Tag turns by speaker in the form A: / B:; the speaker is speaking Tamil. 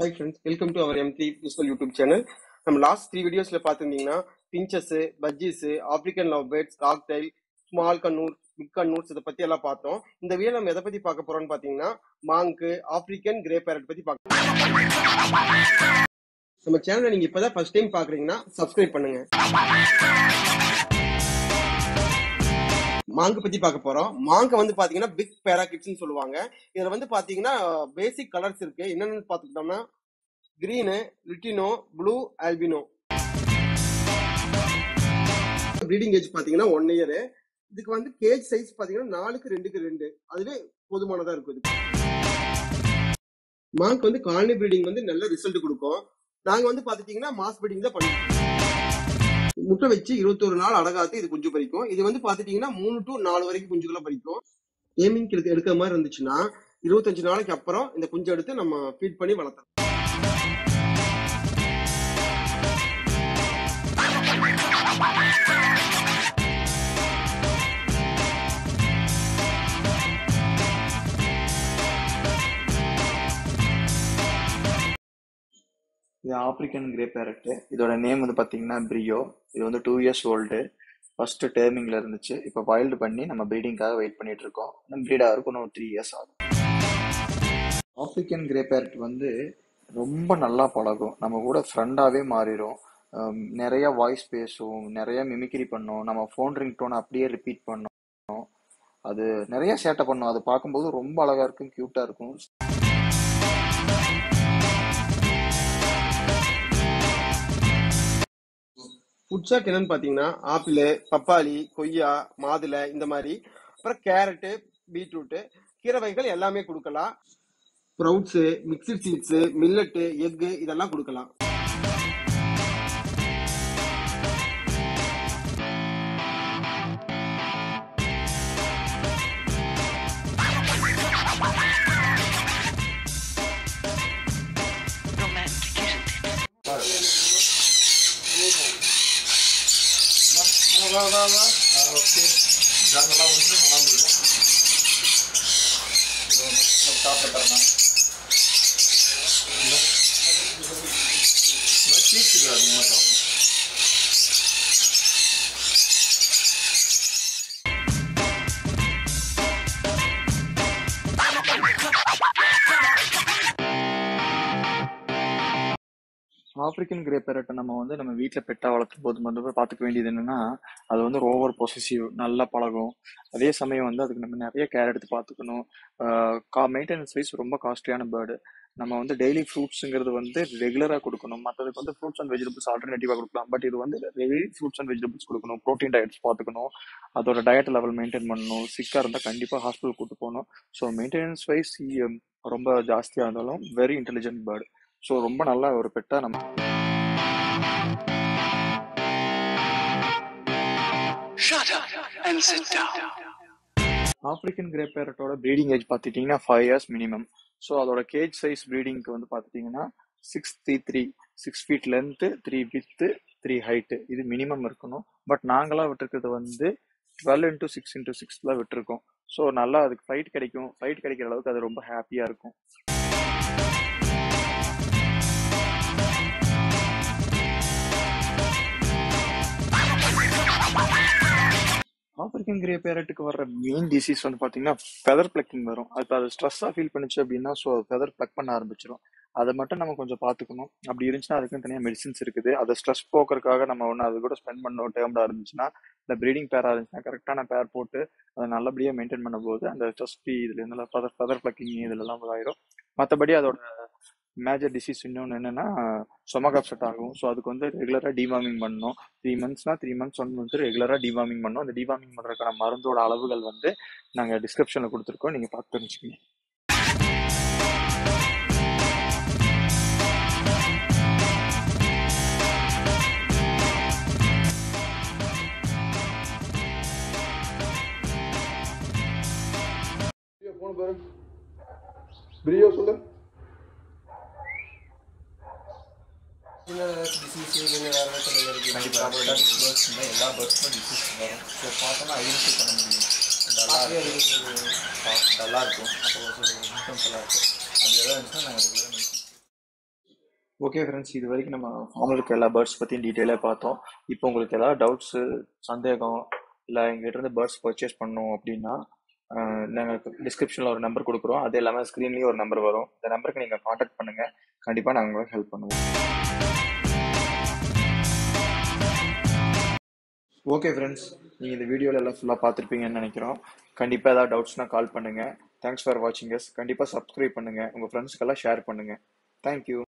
A: Hi friends welcome to our M three usual YouTube channel நம்ம லாஸ்ட் த்ரீ வீடியோஸ்ல பார்த்துருந்தீங்கன்னா finches budgies African love birds cockatiel small conure big conures இதை பத்தி எல்லாம் பார்த்தோம் இந்த வீடியோ நம்ம எதை பத்தி பார்க்க போறோம்னு பாத்தீங்கன்னா மாங்கு ஆப்பிரிக்கன் கிரே பேரட் பத்தி பார்க்க நம்ம சேனலை நீங்க இப்பதான் ஃபர்ஸ்ட் டைம் பாக்குறீங்கன்னா சப்ஸ்கிரைப் பண்ணுங்க மாங்கு பத்தி பார்க்க போறோம் மாங்க வந்து பாத்தீங்கன்னா பிக் பேராகிட்ஸ்னு சொல்லுவாங்க இதுல வந்து பாத்தீங்கன்னா பேசிக் கலர்ஸ் இருக்கு என்னென்னு பாத்துக்கிட்டோம்னா green lutino blue albino breeding age பாத்தீங்கன்னா ஒன் இயர் இதுக்கு வந்து கேஜ் சைஸ் பாத்தீங்கன்னா நாலுக்கு ரெண்டுக்கு ரெண்டு அதுவே போதுமானதா இருக்கும் இதுக்கு மாங்க் வந்து காலனி ப்ரீடிங் வந்து நல்ல ரிசல்ட் கொடுக்கும் நாங்க வந்து பாத்துட்டீங்கன்னா மாஸ் ப்ரீடிங் தான் பண்ணுவோம் முட்டை வச்சு இருபத்தொரு நாள் அடகாத்து இது குஞ்சு பறிக்கும் இது வந்து பாத்துட்டீங்கன்னா மூணு டு நாலு வரைக்கும் குஞ்சுகளை பறிக்கும் கேமிங் எடுக்க எடுக்கிற மாதிரி இருந்துச்சுன்னா இருபத்தஞ்சு நாளைக்கு அப்புறம் இந்த குஞ்சு எடுத்து நம்ம ஃபீட் பண்ணி வளர்த்தோம்
B: இது ஆப்பிரிக்கன் கிரே பேரட் இதோட நேம் வந்து பார்த்தீங்கன்னா பிரியோ இது வந்து டூ இயர்ஸ் ஓல்டு ஃபர்ஸ்ட் டேர்மிங்ல இருந்துச்சு இப்போ வைல்டு பண்ணி நம்ம ப்ரீடிங்காக வெயிட் பண்ணிட்டு இருக்கோம் இன்னும் ப்ரீட் ஆகிறதுக்கு இன்னும் த்ரீ இயர்ஸ் ஆகும் ஆப்பிரிக்கன் கிரே பேரட் வந்து ரொம்ப நல்லா பழகும் நம்ம கூட ஃப்ரெண்டாகவே மாறிடும் ஹம், நிறைய வாய்ஸ் பேசும் நிறைய மிமிக்ரி பண்ணும் நம்ம ஃபோன் ரிங் டோன் அப்படியே ரிப்பீட் பண்ணோம் அது நிறைய சேட்டை பண்ணும் அது பார்க்கும்போது ரொம்ப அழகா இருக்கும் க்யூட்டா இருக்கும்
A: ஃபுட் சாட் என்னன்னு பாத்தீங்கன்னா ஆப்பிள் பப்பாளி கொய்யா மாதுளை இந்த மாதிரி அப்புறம் கேரட்டு பீட்ரூட்டு கீரை வகைகள் எல்லாமே கொடுக்கலாம் sprouts mixed seeds millet egg இதெல்லாம் கொடுக்கலாம்
C: romantic, isn't it?
B: African grey பேரட்டை நம்ம வந்து நம்ம வீட்டில் பெட்டா வளர்த்தும் போது வந்து பார்த்துக்க வேண்டியது என்னன்னா அது வந்து ஓவர் பொசசிவ் நல்லா பழகும் அதே சமயம் வந்து அதுக்கு நம்ம நிறைய கேர் எடுத்து பார்த்துக்கணும் கா மெயின்டெனன்ஸ் வைஸ் ரொம்ப காஸ்ட்லியான பேர்டு நம்ம வந்து டெய்லி ஃப்ரூட்ஸுங்கிறது வந்து ரெகுலராக கொடுக்கணும் மற்றதுக்கு வந்து ஃப்ரூட்ஸ் அண்ட் வெஜிடபிள்ஸ் ஆல்டர்னேட்டிவாக கொடுக்கலாம் பட் இது வந்து டெய்லி ஃப்ரூட்ஸ் அண்ட் வெஜிடபிள்ஸ் கொடுக்கணும் ப்ரோட்டீன் டயட்ஸ் பார்த்துக்கணும் அதோட டயட் லெவல் மெயின்டைன் பண்ணணும் சிக்காக இருந்தால் கண்டிப்பாக ஹாஸ்பிட்டல் கூட்டு போகணும் ஸோ மெயின்டெனன்ஸ் வைஸ் ரொம்ப ஜாஸ்தியாக இருந்தாலும் வெரி இன்டெலிஜென்ட் பேர்டு ஸோ ரொம்ப நல்ல ஒரு பெட்டா நம்ம
C: Shut up and sit down.
B: African grey பேரட்டோட ப்ரீடிங் ஏஜ் பார்த்துட்டிங்கன்னா ஃபைவ் இயர்ஸ் மினிமம் ஸோ அதோட கேஜ் சைஸ் ப்ரீடிங்க்கு வந்து பார்த்துட்டிங்கன்னா six three three six feet length three width three height இது மினிமம் இருக்கணும் பட் நாங்களாம் விட்டுருக்கிறது வந்து டுவெல் இன்டூ சிக்ஸ் இன்டூ சிக்ஸில் விட்டுருக்கோம் ஸோ நல்லா அதுக்கு ஃபைட் கிடைக்கும் ஃபைட் கிடைக்கிற அளவுக்கு அது ரொம்ப ஹாப்பியாக இருக்கும் ஆப்பிரிக்கன் கிரே பேரட்டுக்கு வர்ற மெயின் டிசீஸ் வந்து பார்த்தீங்கன்னா ஃபெதர் பிளக்கிங் வரும் அது அது ஸ்ட்ரெஸ்ஸாக ஃபீல் பண்ணுச்சு அப்படின்னா ஸோ ஃபெதர் பிளக் பண்ண ஆரம்பிச்சிடும் அதை மட்டும் நம்ம கொஞ்சம் பார்த்துக்கணும் அப்படி இருந்துச்சுன்னா அதுக்குன்னு தனியாக மெடிசின்ஸ் இருக்குது அதை ஸ்ட்ரெஸ் போக்குறதுக்காக நம்ம ஒன்று அது கூட ஸ்பெண்ட் பண்ண டேர்ம்டாக இருந்துச்சுன்னா இந்த ப்ரீடிங் பேராக இருந்துச்சுன்னா கரெக்டான பேர் போட்டு அதை நல்லபடியாக மெயின்டைன் பண்ணும்போது அந்த ஸ்ட்ரெஸ் ஃப்ரீ இதில் இருந்தாலும் ஃபெதர் ஃபெதர் பிளக்கிங் இதுலலாம் ஆயிரும் மற்றபடி அதோட மேஜர் டிசீஸ் இன்னொன்று என்னன்னா ஸ்டொமக் அப்செட் ஆகும் ஸோ அதுக்கு வந்து ரெகுலராக டிவார்மிங் பண்ணணும் த்ரீ மந்த்ஸ்னா த்ரீ மந்த்ஸ் ஒன் மந்த் ரெகுலராக டிவார்மிங் பண்ணணும் அந்த டிவார்மிங் பண்ணுறதுக்கான மருந்தோட அளவுகள் வந்து நாங்கள் டிஸ்கிரிப்ஷனில் கொடுத்துருக்கோம் நீங்கள் பார்த்து தெரிஞ்சுக்கோங்க
A: போன பாரு பிரியோ சொல்லு
B: கண்டிப்பாக பேர்ட்ஸ் எல்லா பேர்ட்ஸும் டிசீஸ் வரும் ஸோ பார்த்தோன்னா ஐடென்டிஃபை பண்ண முடியும் டல்லாக இருக்கும் டல்லாக இருக்கும் அப்போ சிம்டம்ஸ் எல்லாம் இருக்கும் அது எதாவது இருந்துச்சுன்னா நாங்கள் ரெகுலராக ஓகே ஃப்ரெண்ட்ஸ் இது வரைக்கும் நம்ம ஃபார்மில் இருக்க எல்லா பேர்ட்ஸ் பற்றியும் டீட்டெயிலாக பார்த்தோம் இப்போ உங்களுக்கு ஏதாவது டவுட்ஸு சந்தேகம் இல்லை எங்ககிட்ட இருந்து பேர்ட்ஸ் பர்ச்சேஸ் பண்ணணும் அப்படின்னா நாங்கள் டிஸ்கிரிப்ஷனில் ஒரு நம்பர் கொடுக்குறோம் அது இல்லாமல் ஸ்க்ரீன்லேயும் ஒரு நம்பர் வரும் இந்த நம்பருக்கு நீங்கள் காண்டாக்ட் பண்ணுங்கள் கண்டிப்பாக நாங்கள் உங்களுக்கு ஹெல்ப் பண்ணுவோம் ஓகே ஃப்ரெண்ட்ஸ் நீங்கள் இந்த வீடியோவில் எல்லாம் ஃபுல்லாக பார்த்துருப்பீங்கன்னு நினைக்கிறோம் கண்டிப்பாக ஏதாவது டவுட்ஸ்னால் கால் பண்ணுங்கள் தேங்க்ஸ் ஃபார் வாட்சிங் எஸ் கண்டிப்பாக சப்ஸ்கிரைப் பண்ணுங்கள் உங்கள் ஃப்ரெண்ட்ஸ்க்கெல்லாம் ஷேர் பண்ணுங்கள் தேங்க்யூ